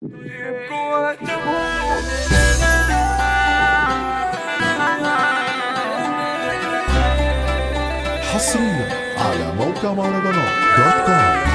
حصريا على موقع مهرجانات دوت كوم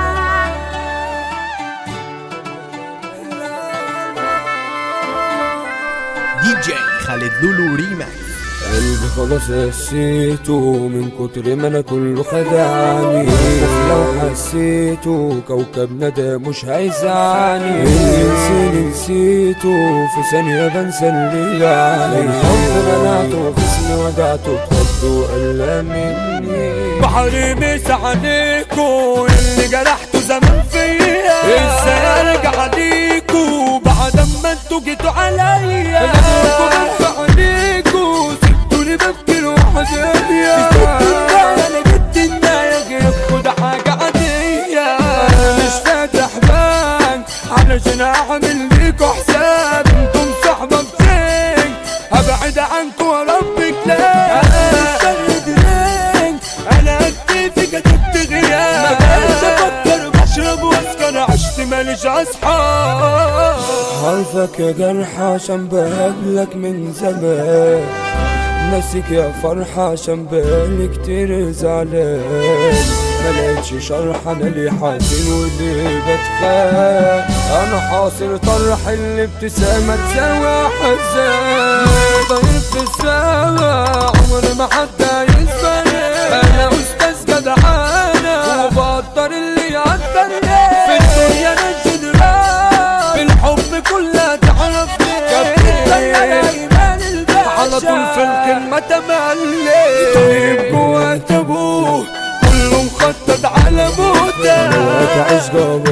دي جي خالد لولو ريماكس قلبي خلاص قسيته من كتر ما انا كله خدعني لو حسيته كوكبنا ده مش هيزعلني اللي نسيني نسيته في ثانية بنسى اللي يعني الحب منعته جسمي وجعته بحبه قل مني بحري مس عليكو اللي جرحته زمان فيا ازاي ارجع ليكو بعد ما انتوا جيتوا عليا لكم انتوا عليكو سبتوني ببكي لوحدانيا انا جبت النايا غيركوا ده حاجة عادية مش فاتح بنك علشان اعمل ليكوا حساب انتم صحبة بسين هبعد عنكوا وربك لا انا مش درينك انا اكتفي كتبت غياب ما بقتش افكر بشرب واسكر عشت ماليش اصحاب عارفك يا جرح عشان بقابلك من زمان ناسيك يا فرحة عشان بقالي كتير زعلان ملقتش شرح انا ليه حزين وليه بتخان انا حاصر طرح الابتسامة تساوي حزان طاير في السما عمر ما حد هيسبقني انا استاذ جدعانة وبقدر اللي يقدرني في الدنيا انا جدران في الحب كلها تعرفني كابتن ايمان الباشا على طول في الكلمة تملي طيب جوا ابوه كله مخطط على موته تعيش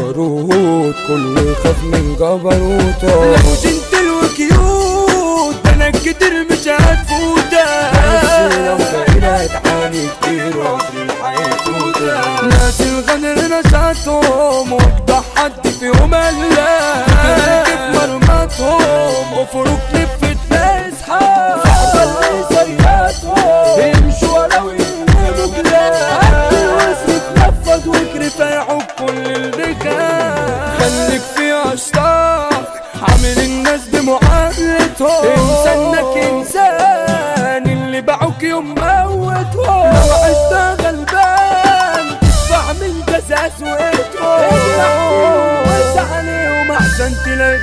جبروت كله يخاف من جبروته لو جنتل وكيوت انا كتير مش هتفوتك بس لو فقيرة هتعاني كتير وعمر هيفوتك ناس الغدر نشاتهم واجدع حد فيهم الا كيف مرماتهم وفروق لفت ناس حال اللي زياتهم يمشوا ولو يهملوا بلاد الوزن اتنفض وكرف يعوق كل الرجال خليك في اشطاق عامل الناس بمعاملتهم انسى انك انسان اللي باعوك يوم موتهم لو عشت غلبان تدفع من جزازوتهم وسع عليهم احسن تلاقي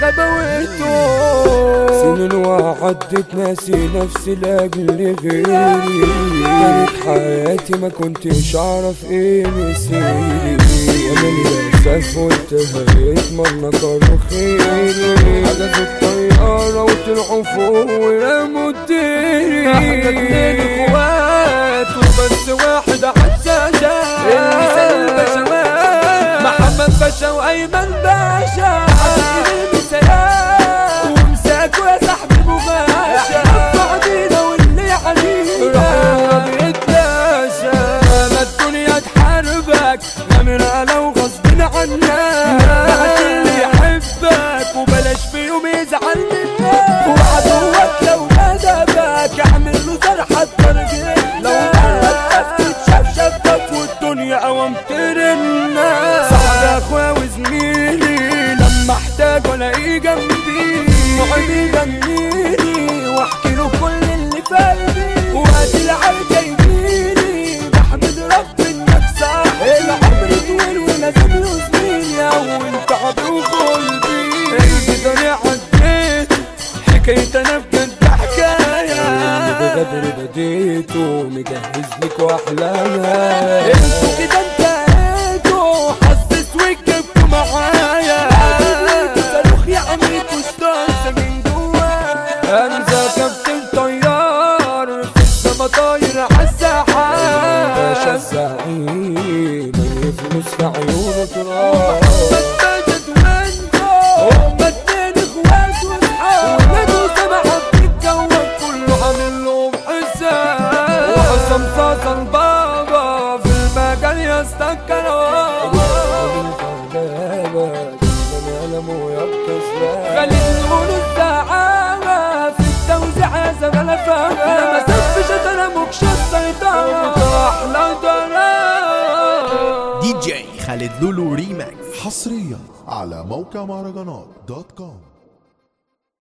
غباوتهم سنين وعدت ناسي نفسي لاجل غيري كانت حياتي ما كنتش اعرف ايه مسيري انا للاسف قلت هيتمنى كانوا خيري حجزوا الطيارة وطلعوا فوق ورموا الديري احنا اتنين اخوات وبس واحد حساسة المثال البشوات محمد باشا وايمن باشا حبيبي المثالات ومساكوا يا صاحبي بغاشا بعدينا واللي علينا رحنا بيتلاشى ما الدنيا تحاربك غامرة لو غصب عنك بعد اللي يحبك وبلاش في يوم يزعل منك وعدوك لو ندبك اعمل له جرح الترجيح لو مرت تتشاف شافك والدنيا قوام ترنا صاحبي اخويا وزميلي لما احتاج الاقيه جنبي صاحبي يغنيلي واحكي له كل اللي في قلبي وقت العركه يجيلي بحمد رب انك صح العمر طويل ولازم له سنين يا وانت عبر وقلبي البداية عديت حكاية انا بجد حكاية بغدر بديته مجهز لك واحلامها انتوا كده انتهيتوا حسس وجبتوا معايا صاروخ يا عميكوا اشتاق من جوايا انزل كابتن طيار في السما طاير باشا عالساحات الزعيم اللي فلوس في عيونه تراب بتبدد وانتوا هما اتنين اخوات واصحاب ولادوا سبعة في الجو كله عامل لهم حساب وحسام صاصا البابا في المجال يستكنوا خلي نقول الزعامة في التوزيع يا زغلة فاهمة لما سفش انا مكشف سيطرة احلى دلال دي جي خالد لولو ريماكس حصريا على موقع مهرجانات دوت كوم